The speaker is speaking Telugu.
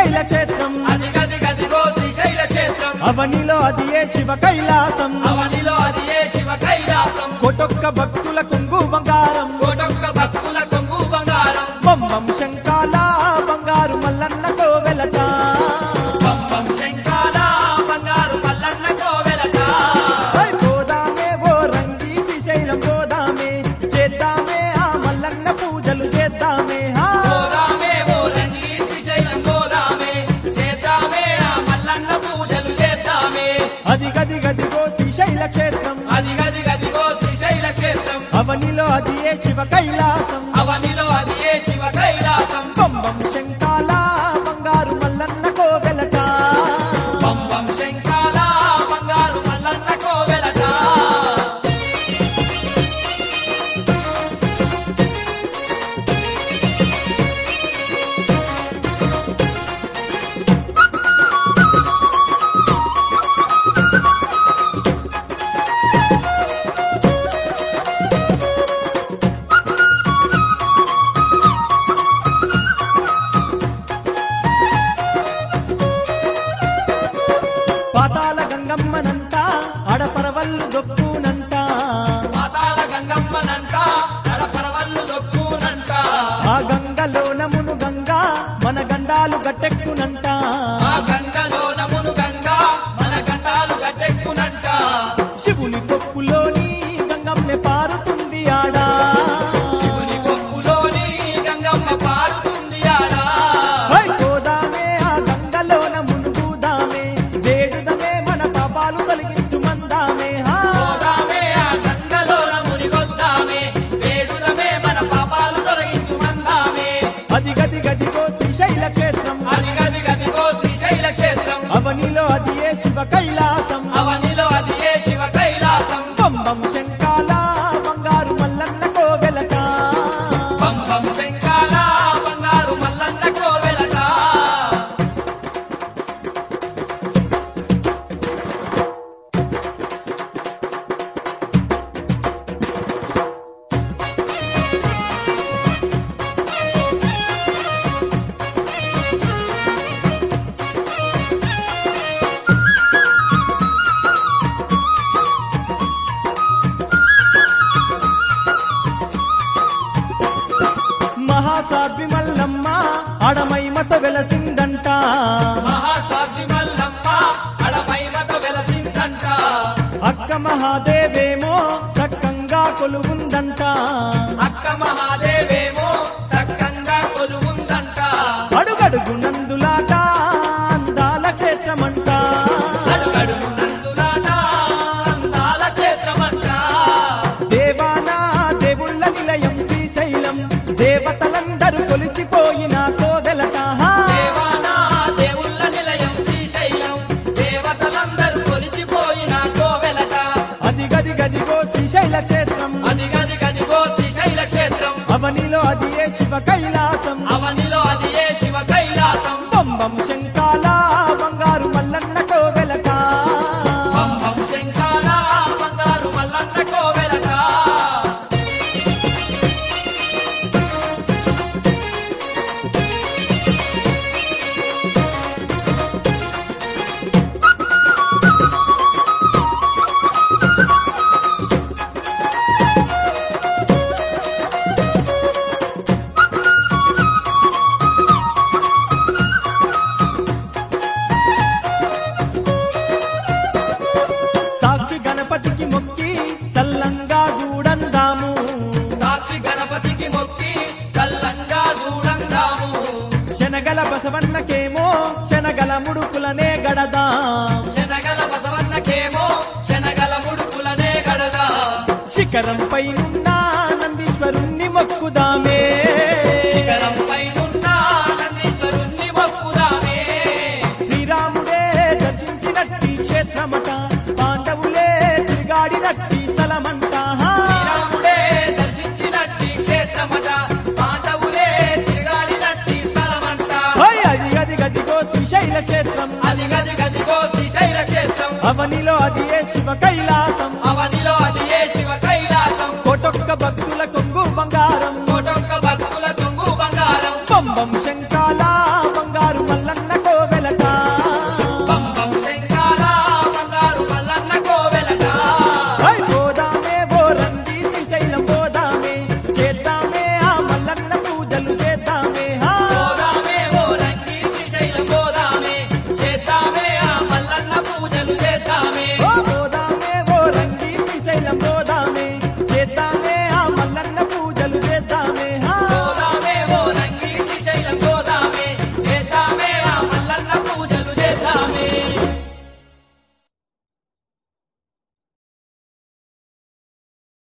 శ్రీశైల క్షేత్రం అది గది గదిగో శ్రీశైల క్షేత్రం అవనిలో అది ఏ శివ కైలాసం అవనిలో అది ఏ శివ కైలాసం కొటొక్క భక్తుల కొంగు బంగారం కోటొక్క భక్తుల కొంగు బంగారం బొమ్మం శంకాల బంగారు మల్లన్న కోవెలట పంపం శంకాల బంగారు మల్లన్న కోవెలట హై పోదామే ఓ రంగి శ్రీశైలం పోదామే చేద్దామే ఆ మల్లన్న పూజలు చేద్దామే హా. గోదామే ఓ రంగి శ్రీశైలం గోదామే చేద్దామే ఆ మల్లన్న పూజలు చేద్దామే అది గది గదిగో శ్రీశైల క్షేత్రం అది గది గదిగో శ్రీశైల క్షేత్రం అవనిలో అది ఏ శివ కైలాసం అవనిలో అది ఏ శివ కైలాసం బొమ్మం శంకాల బంగారు మల్లన్న కోవెలట పంపం శంకాల బంగారు మల్లన్న కోవెలట పాతాల గంగమ్మనంట ఆడపరవల్లు దొక్కునంట పాతాల గంగమ్మనంట నడపరవల్లు దొక్కునంట ఆ గంగలో నమును గంగా మన గండాలు గట్టెక్కునంట ఆ గంగలో నమును గంగ మన గండాలు గట్టెక్కునంట శివుని కొప్పులోని గంగమ్మె పారుతుంది ఆడా శివుని కొప్పులోని గంగమ్మ పారుతుంది ఆడా హై పోదామే ఆ గంగలోన మునుగుదామే వేడుదమే మన పాపాలు తొలగించు మందామే హా గోదామే ఆ గంగలోన మునిగొద్దామే వేడుదమే మన పాపాలు తొలగించు మందామే అది గది గదిగో శ్రీశైల క్షేత్రం అది గది గదిగో శ్రీశైల క్షేత్రం అవనిలో అది ఏ శివ కైలాసం అవనిలో అది ఏ శివ కైలాసం బొమ్మం శంకాల బంగారు మల్లన్న కోవెలట పంపం శంకాల బంగారు మల్లన్న కోవెలట మహాసాధ్వి మల్లమ్మ ఆడమైమత వెలసిందంట మహాసాధ్వి మల్లమ్మ అడమైమత వెలసిందంట అక్క మహాదేవేమో చక్కంగా కొలువుందంట అక్క మహాదేవేమో చక్కంగా కొలువుందంట అడుగడుగు నందులాట అందాల క్షేత్రమంట అడుగడుగు నందులాట అందాల క్షేత్రమంట దేవానా దేవుళ్ళ నిలయం శ్రీశైలం దేవతలందరూ కొలిచిపోయిన కోవెలట దేవానా దేవుళ్ళ నిలయం శ్రీశైలం దేవతలందరూ కొలిచిపోయిన కోవెలట అది గది గదిగో శ్రీశైల క్షేత్రం అది గది గదిగో శ్రీశైల క్షేత్రం అవనిలో అది ఏ శివ కైలాసం అవనిలో అది ఏ శివ కైలాసం బొమ్మం శంకాల బంగారు మల్లన్న కోవెలట పంపం శంకాల బంగారు మల్లన్న కోవెలట సాక్షి గణపతికి మొక్కి సల్లంగా చూడందాము సాక్షి గణపతికి మొక్కి చల్లంగా చూడందాము శనగల బసవన్నకేమో శనగల ముడుకులనే గడదాం శనగల బసవన్నకేమో శనగల ముడుపులనే గడదా శిఖరం పైనున్న నందీశ్వరుణ్ణి మొక్కుదామే శిఖరం పైనున్న నందీశ్వరుణ్ణి మొక్కుదామే శ్రీరాముడే దర్శించినట్టి క్షేత్రమట పాండవులే తిరిగాడినట్టి స్థలమంట శ్రీరాముడే దర్శించినట్టి క్షేత్రమట పాండవులే తిరగాడినట్టి స్థలమంట హోయ్ అది గది గదిగో శ్రీశైల క్షేత్రం అది గది గదిగో శ్రీశైల క్షేత్రం అవనిలో అది ఏ